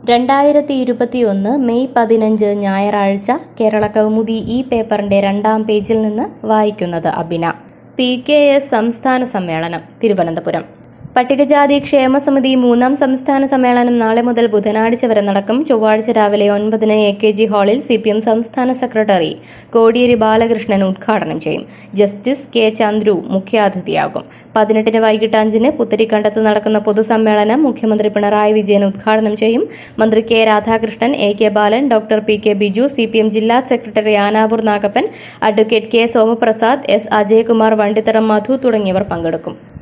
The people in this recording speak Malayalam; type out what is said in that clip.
രണ്ടായിരത്തി ഇരുപത്തിയൊന്ന് മെയ് പതിനഞ്ച് ഞായറാഴ്ച കേരള കൗമുദി ഈ പേപ്പറിന്റെ രണ്ടാം പേജിൽ നിന്ന് വായിക്കുന്നത് അബിന പി കെ എസ് സംസ്ഥാന സമ്മേളനം തിരുവനന്തപുരം പട്ടികജാതി ക്ഷേമസമിതി മൂന്നാം സംസ്ഥാന സമ്മേളനം നാളെ മുതൽ ബുധനാഴ്ച വരെ നടക്കും ചൊവ്വാഴ്ച രാവിലെ ഒൻപതിന് എ കെ ജി ഹാളിൽ സി പി എം സംസ്ഥാന സെക്രട്ടറി കോടിയേരി ബാലകൃഷ്ണൻ ഉദ്ഘാടനം ചെയ്യും ജസ്റ്റിസ് കെ ചന്ദ്രു മുഖ്യാതിഥിയാകും പതിനെട്ടിന് വൈകിട്ട് അഞ്ചിന് പുത്തരിക്കണ്ടത്ത് നടക്കുന്ന പൊതുസമ്മേളനം മുഖ്യമന്ത്രി പിണറായി വിജയൻ ഉദ്ഘാടനം ചെയ്യും മന്ത്രി K Radhakrishnan A K Balan doctor P K Biju C P M ജില്ലാ secretary Anavoor Nagappan advocate K Somaprasad S Ajayakumar Vandithara Madhu തുടങ്ങിയവർ പങ്കെടുക്കും